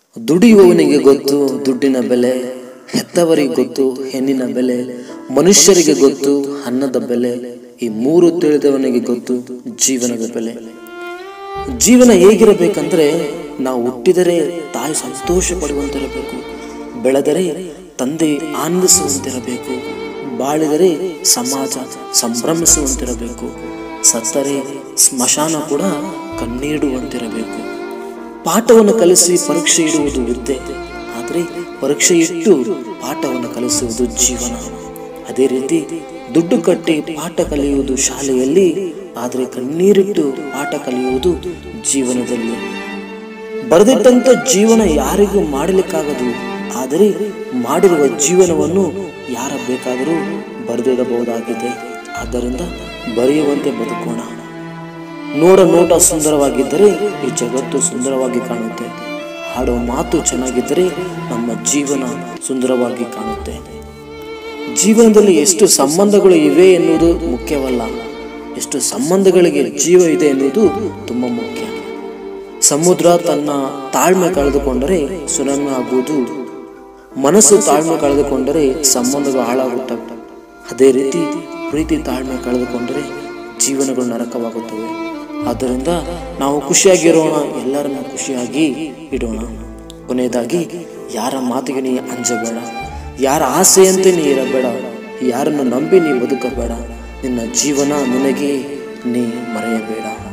ದುಡಿಯುವವನಿಗೆ ಗೊತ್ತು ದುಡ್ಡಿನ ಬೆಲೆ ಹೆತ್ತವರಿಗೆ ಗೊತ್ತು ಹೆಣ್ಣಿನ ಬೆಲೆ ಮನುಷ್ಯರಿಗೆ ಗೊತ್ತು ಅನ್ನದ ಬೆಲೆ ಈ ಮೂರು ತಿಳಿದವನಿಗೆ ಗೊತ್ತು ಜೀವನದ ಬೆಲೆ ಜೀವನ ಹೇಗಿರಬೇಕಂದ್ರೆ ನಾವು ಹುಟ್ಟಿದರೆ ತಾಯಿ ಸಂತೋಷ ಪಡುವಂತಿರಬೇಕು ಬೆಳೆದರೆ ತಂದೆ ಆನಂದಿಸುವಂತಿರಬೇಕು ಬಾಳಿದರೆ ಸಮಾಜ ಸಂಭ್ರಮಿಸುವಂತಿರಬೇಕು ಸತ್ತರೆ ಸ್ಮಶಾನ ಕೂಡ ಕಣ್ಣೀಡುವಂತಿರಬೇಕು ಪಾಠವನ್ನು ಕಲಿಸಿ ಪರೀಕ್ಷೆ ಇಡುವುದು ವಿದ್ಯೆ ಆದರೆ ಪರೀಕ್ಷೆ ಇಟ್ಟು ಪಾಠವನ್ನು ಕಲಿಸುವುದು ಜೀವನ ಅದೇ ರೀತಿ ದುಡ್ಡು ಕಟ್ಟಿ ಪಾಠ ಕಲಿಯುವುದು ಶಾಲೆಯಲ್ಲಿ ಆದರೆ ಕಣ್ಣೀರಿಟ್ಟು ಪಾಠ ಕಲಿಯುವುದು ಜೀವನದಲ್ಲಿ ಬರೆದಿಟ್ಟಂತ ಜೀವನ ಯಾರಿಗೂ ಮಾಡಲಿಕ್ಕಾಗದು ಆದರೆ ಮಾಡಿರುವ ಜೀವನವನ್ನು ಯಾರ ಬೇಕಾದರೂ ಬರೆದಿಡಬಹುದಾಗಿದೆ ಆದ್ದರಿಂದ ಬರೆಯುವಂತೆ ಬದುಕೋಣ ನೋಡ ನೋಟ ಸುಂದರವಾಗಿದ್ದರೆ ಈ ಜಗತ್ತು ಸುಂದರವಾಗಿ ಕಾಣುತ್ತೆ ಹಾಡೋ ಮಾತು ಚೆನ್ನಾಗಿದ್ದರೆ ನಮ್ಮ ಜೀವನ ಸುಂದರವಾಗಿ ಕಾಣುತ್ತೆ ಜೀವನದಲ್ಲಿ ಎಷ್ಟು ಸಂಬಂಧಗಳು ಇವೆ ಎನ್ನುವುದು ಮುಖ್ಯವಲ್ಲ ಎಷ್ಟು ಸಂಬಂಧಗಳಿಗೆ ಜೀವ ಇದೆ ಎನ್ನುವುದು ತುಂಬ ಮುಖ್ಯ ಸಮುದ್ರ ತನ್ನ ತಾಳ್ಮೆ ಕಳೆದುಕೊಂಡರೆ ಸುನಾಮಿ ಆಗುವುದು ಮನಸ್ಸು ತಾಳ್ಮೆ ಕಳೆದುಕೊಂಡರೆ ಸಂಬಂಧಗಳು ಹಾಳಾಗುತ್ತವೆ ಅದೇ ರೀತಿ ಪ್ರೀತಿ ತಾಳ್ಮೆ ಕಳೆದುಕೊಂಡರೆ ಜೀವನಗಳು ನರಕವಾಗುತ್ತವೆ ಆದ್ದರಿಂದ ನಾವು ಖುಷಿಯಾಗಿರೋಣ ಎಲ್ಲರನ್ನ ಖುಷಿಯಾಗಿ ಇಡೋಣ ಕೊನೆಯದಾಗಿ ಯಾರ ಮಾತಿಗೆ ನೀ ಅಂಜಬೇಡ ಯಾರ ಆಸೆಯಂತೆ ನೀ ಇರಬೇಡ ಯಾರನ್ನು ನಂಬಿ ನೀ ಬದುಕಬೇಡ ನಿನ್ನ ಜೀವನ ನಿನಗೆ ನೀ ಮರೆಯಬೇಡ